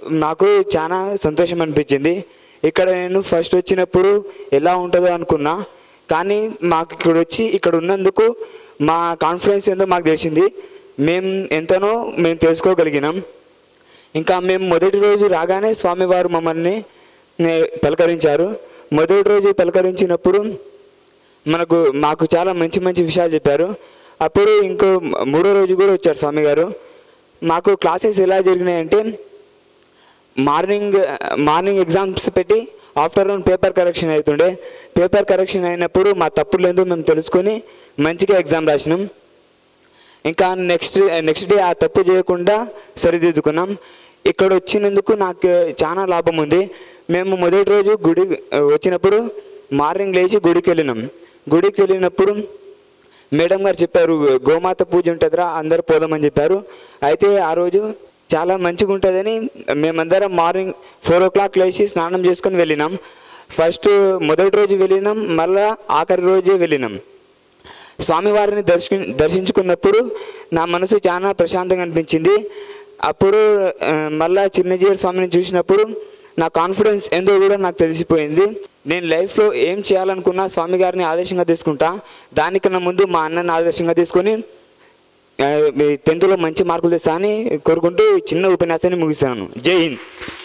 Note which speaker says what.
Speaker 1: నాకు చాలా సంతోషం అనిపించింది ఇక్కడ నేను ఫస్ట్ వచ్చినప్పుడు ఎలా ఉంటుందో అనుకున్నా కానీ మాకు ఇక్కడ వచ్చి ఇక్కడ ఉన్నందుకు మా కాన్ఫిడెన్స్ ఏందో మాకు తెలిసింది మేము ఎంతనో మేము తెలుసుకోగలిగినాం ఇంకా మేము మొదటి రోజు రాగానే స్వామివారు మమ్మల్ని నే- పలకరించారు మొదటి రోజు పలకరించినప్పుడు మనకు మాకు చాలా మంచి మంచి విషయాలు చెప్పారు అప్పుడు ఇంకో మూడో రోజు కూడా వచ్చారు స్వామి గారు మాకు క్లాసెస్ ఎలా జరిగినాయంటే మార్నింగ్ మార్నింగ్ ఎగ్జామ్స్ పెట్టి ఆఫ్టర్నూన్ పేపర్ కరెక్షన్ అవుతుండే పేపర్ కరెక్షన్ అయినప్పుడు మా తప్పులు ఏందో మేము తెలుసుకొని మంచిగా ఎగ్జామ్ రాసినాం ఇంకా నెక్స్ట్ నెక్స్ట్ డే ఆ తప్పు చేయకుండా సరిదిద్దుకున్నాం ఇక్కడ వచ్చినందుకు నాకు చాలా లాభం ఉంది మేము మొదటి రోజు గుడి వచ్చినప్పుడు మార్నింగ్ లేచి గుడికి వెళ్ళినాం గుడికి వెళ్ళినప్పుడు మేడం గారు చెప్పారు గోమాత పూజ ఉంటుందిరా అందరు పోదామని చెప్పారు అయితే ఆ రోజు చాలా మంచిగా ఉంటుందని మేమందరం మార్నింగ్ ఫోర్ ఓ క్లాక్ లేచి స్నానం చేసుకొని వెళ్ళినాం ఫస్ట్ మొదటి రోజు వెళ్ళినాం మళ్ళా ఆఖరి రోజే వెళ్ళినాం స్వామివారిని దర్శి దర్శించుకున్నప్పుడు నా మనసు చాలా ప్రశాంతంగా అనిపించింది అప్పుడు ఆ, మళ్ళా చిన్నజీవి స్వామిని చూసినప్పుడు నా కాన్ఫిడెన్స్ ఏందో కూడా నాకు తెలిసిపోయింది నేను లైఫ్లో ఏం చేయాలనుకున్నా స్వామి గారిని ఆదర్శంగా తీసుకుంటా దానికన్నా ముందు మా అన్నని ఆదర్శంగా తీసుకొని ఆ, మీ టెన్త్లో మంచి మార్కులు తెస్తా అని కోరుకుంటూ ఈ చిన్న ఉపన్యాసాన్ని ముగిస్తాను జై హింద్